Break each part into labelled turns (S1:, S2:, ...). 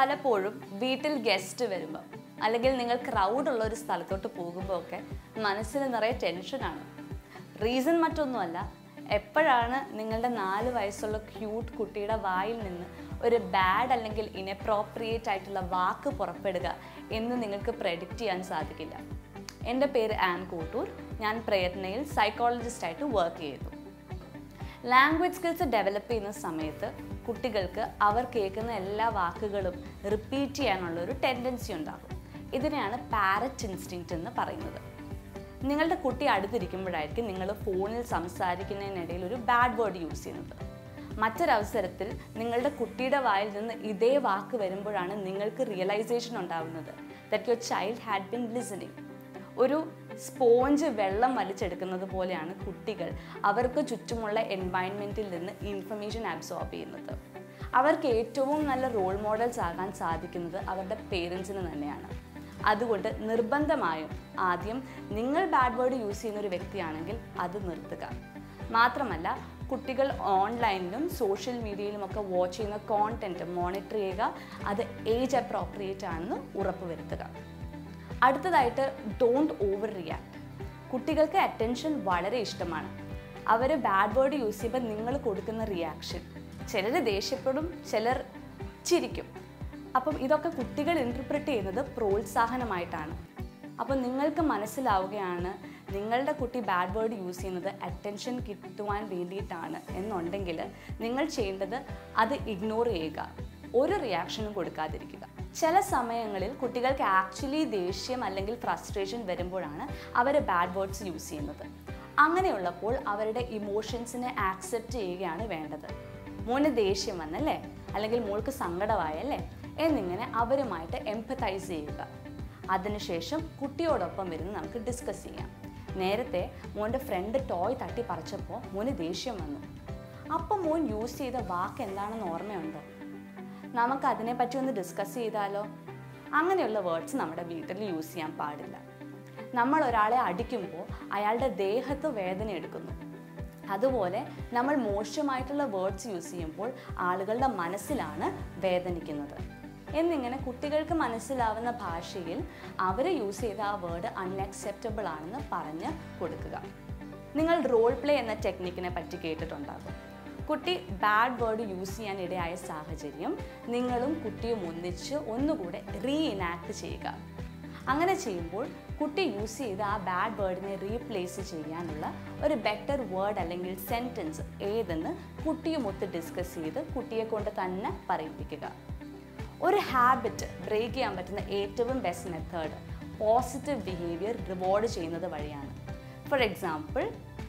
S1: പലപ്പോഴും വീട്ടിൽ ഗസ്റ്റ് വരുമ്പോൾ അല്ലെങ്കിൽ നിങ്ങൾ ക്രൗഡ് ഉള്ള ഒരു സ്ഥലത്തോട്ട് പോകുമ്പോൾ ഒക്കെ മനസ്സിന് നിറയെ ടെൻഷനാണ് റീസൺ മറ്റൊന്നുമല്ല എപ്പോഴാണ് നിങ്ങളുടെ നാല് വയസ്സുള്ള ക്യൂട്ട് കുട്ടിയുടെ വായിൽ നിന്ന് ഒരു ബാഡ് അല്ലെങ്കിൽ ഇനപ്രോപ്രിയേറ്റ് ആയിട്ടുള്ള വാക്ക് പുറപ്പെടുക എന്ന് നിങ്ങൾക്ക് പ്രെഡിക്റ്റ് ചെയ്യാൻ സാധിക്കില്ല എൻ്റെ പേര് ആൻ കോട്ടൂർ ഞാൻ പ്രയത്നയിൽ സൈക്കോളജിസ്റ്റായിട്ട് വർക്ക് ചെയ്തു ലാംഗ്വേജ് സ്കിൽസ് ഡെവലപ്പ് ചെയ്യുന്ന സമയത്ത് കുട്ടികൾക്ക് അവർ കേൾക്കുന്ന എല്ലാ വാക്കുകളും റിപ്പീറ്റ് ചെയ്യാനുള്ള ഒരു ടെൻഡൻസി ഉണ്ടാകും ഇതിനെയാണ് പാരറ്റ് ഇൻസ്റ്റിങ്ക്റ്റ് എന്ന് പറയുന്നത് നിങ്ങളുടെ കുട്ടി അടുത്തിരിക്കുമ്പോഴായിരിക്കും നിങ്ങൾ ഫോണിൽ സംസാരിക്കുന്നതിനിടയിൽ ഒരു ബാഡ് വേർഡ് യൂസ് ചെയ്യുന്നത് മറ്റൊരവസരത്തിൽ നിങ്ങളുടെ കുട്ടിയുടെ വായിൽ നിന്ന് ഇതേ വാക്ക് വരുമ്പോഴാണ് നിങ്ങൾക്ക് റിയലൈസേഷൻ ഉണ്ടാകുന്നത് that your child had been listening ഒരു സ്പോഞ്ച് വെള്ളം വലിച്ചെടുക്കുന്നത് പോലെയാണ് കുട്ടികൾ അവർക്ക് ചുറ്റുമുള്ള എൻവയൺമെൻറ്റിൽ നിന്ന് ഇൻഫർമേഷൻ അബ്സോർബ് ചെയ്യുന്നത് അവർക്ക് ഏറ്റവും നല്ല റോൾ മോഡൽസ് ആകാൻ സാധിക്കുന്നത് അവരുടെ പേരൻസിന് തന്നെയാണ് അതുകൊണ്ട് നിർബന്ധമായും ആദ്യം നിങ്ങൾ ബാഡ് വേർഡ് യൂസ് ചെയ്യുന്ന ഒരു വ്യക്തിയാണെങ്കിൽ അത് നിർത്തുക മാത്രമല്ല കുട്ടികൾ ഓൺലൈനിലും സോഷ്യൽ മീഡിയയിലും ഒക്കെ വാച്ച് ചെയ്യുന്ന കോണ്ടൻറ്റ് മോണിറ്റർ ചെയ്യുക അത് ഏജ് അപ്രോപ്രിയേറ്റ് ആണെന്ന് ഉറപ്പുവരുത്തുക അടുത്തതായിട്ട് ഡോണ്ട് ഓവർ റിയാക്ട് കുട്ടികൾക്ക് അറ്റൻഷൻ വളരെ ഇഷ്ടമാണ് അവർ ബാഡ് വേർഡ് യൂസ് ചെയ്യുമ്പോൾ നിങ്ങൾ കൊടുക്കുന്ന റിയാക്ഷൻ ചിലർ ദേഷ്യപ്പെടും ചിലർ ചിരിക്കും അപ്പം ഇതൊക്കെ കുട്ടികൾ ഇൻറ്റർപ്രറ്റ് ചെയ്യുന്നത് പ്രോത്സാഹനമായിട്ടാണ് അപ്പം നിങ്ങൾക്ക് മനസ്സിലാവുകയാണ് നിങ്ങളുടെ കുട്ടി ബാഡ് വേർഡ് യൂസ് ചെയ്യുന്നത് അറ്റൻഷൻ കിട്ടുവാൻ വേണ്ടിയിട്ടാണ് എന്നുണ്ടെങ്കിൽ നിങ്ങൾ ചെയ്യേണ്ടത് അത് ഇഗ്നോർ ചെയ്യുക ഒരു റിയാക്ഷനും കൊടുക്കാതിരിക്കുക ചില സമയങ്ങളിൽ കുട്ടികൾക്ക് ആക്ച്വലി ദേഷ്യം അല്ലെങ്കിൽ ഫ്രസ്ട്രേഷൻ വരുമ്പോഴാണ് അവർ ബാഡ് വേർഡ്സ് യൂസ് ചെയ്യുന്നത് അങ്ങനെയുള്ളപ്പോൾ അവരുടെ ഇമോഷൻസിനെ ആക്സെപ്റ്റ് ചെയ്യുകയാണ് വേണ്ടത് മോന് ദേഷ്യം വന്നല്ലേ അല്ലെങ്കിൽ മോൾക്ക് സങ്കടമായല്ലേ എന്നിങ്ങനെ അവരുമായിട്ട് എംപത്തൈസ് ചെയ്യുക അതിനുശേഷം കുട്ടിയോടൊപ്പം ഇരുന്ന് നമുക്ക് ഡിസ്കസ് ചെയ്യാം നേരത്തെ മോൻ്റെ ഫ്രണ്ട് ടോയ് തട്ടി പറിച്ചപ്പോൾ മോന് ദേഷ്യം വന്നു അപ്പം മോൻ യൂസ് ചെയ്ത വാക്ക് എന്താണെന്ന് ഓർമ്മയുണ്ടോ നമുക്ക് അതിനെപ്പറ്റി ഒന്ന് ഡിസ്കസ് ചെയ്താലോ അങ്ങനെയുള്ള വേർഡ്സ് നമ്മുടെ വീട്ടിൽ യൂസ് ചെയ്യാൻ പാടില്ല നമ്മൾ ഒരാളെ അടിക്കുമ്പോൾ അയാളുടെ ദേഹത്ത് വേദന എടുക്കുന്നു അതുപോലെ നമ്മൾ മോശമായിട്ടുള്ള വേർഡ്സ് യൂസ് ചെയ്യുമ്പോൾ ആളുകളുടെ മനസ്സിലാണ് വേദനിക്കുന്നത് എന്നിങ്ങനെ കുട്ടികൾക്ക് മനസ്സിലാവുന്ന ഭാഷയിൽ അവർ യൂസ് ചെയ്ത ആ വേർഡ് അൺഅക്സെപ്റ്റബിൾ ആണെന്ന് പറഞ്ഞ് കൊടുക്കുക നിങ്ങൾ റോൾ പ്ലേ എന്ന ടെക്നിക്കിനെ പറ്റി കേട്ടിട്ടുണ്ടാകും കുട്ടി ബാഡ് വേർഡ് യൂസ് ചെയ്യാൻ ഇടയായ സാഹചര്യം നിങ്ങളും കുട്ടിയും ഒന്നിച്ച് ഒന്നുകൂടെ റീ ഇനാക്ട് ചെയ്യുക അങ്ങനെ ചെയ്യുമ്പോൾ കുട്ടി യൂസ് ചെയ്ത ആ ബാഡ് വേർഡിനെ റീപ്ലേസ് ചെയ്യാനുള്ള ഒരു ബെറ്റർ വേർഡ് അല്ലെങ്കിൽ സെൻറ്റൻസ് ഏതെന്ന് കുട്ടിയുമൊത്ത് ഡിസ്കസ് ചെയ്ത് കുട്ടിയെ കൊണ്ട് തന്നെ പറയിപ്പിക്കുക ഒരു ഹാബിറ്റ് ബ്രേക്ക് ചെയ്യാൻ പറ്റുന്ന ഏറ്റവും best method positive behaviour reward ചെയ്യുന്നത് വഴിയാണ് ഫോർ എക്സാമ്പിൾ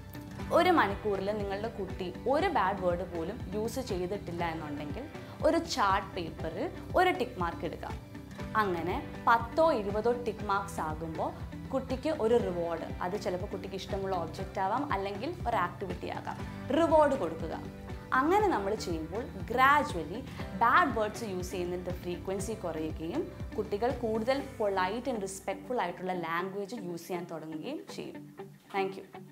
S1: ഒരു മണിക്കൂറിൽ നിങ്ങളുടെ കുട്ടി ഒരു ബാഡ് വേർഡ് പോലും യൂസ് ചെയ്തിട്ടില്ല എന്നുണ്ടെങ്കിൽ ഒരു ചാർട്ട് പേപ്പറിൽ ഒരു ടിക്ക് മാർക്ക് ഇടുക അങ്ങനെ പത്തോ ഇരുപതോ ടിക്ക് മാർക്സ് ആകുമ്പോൾ കുട്ടിക്ക് ഒരു റിവാർഡ് അത് ചിലപ്പോൾ കുട്ടിക്ക് ഇഷ്ടമുള്ള ഒബ്ജക്റ്റ് ആവാം അല്ലെങ്കിൽ ഒരു ആക്ടിവിറ്റി ആകാം റിവാർഡ് കൊടുക്കുക അങ്ങനെ നമ്മൾ ചെയ്യുമ്പോൾ ഗ്രാജുവലി ബാഡ് വേർഡ്സ് യൂസ് ചെയ്യുന്നതിൻ്റെ ഫ്രീക്വൻസി കുറയുകയും കുട്ടികൾ കൂടുതൽ പൊളൈറ്റ് ആൻഡ് റെസ്പെക്ട്ഫുൾ ആയിട്ടുള്ള ലാംഗ്വേജ് യൂസ് ചെയ്യാൻ തുടങ്ങുകയും ചെയ്യും താങ്ക് യു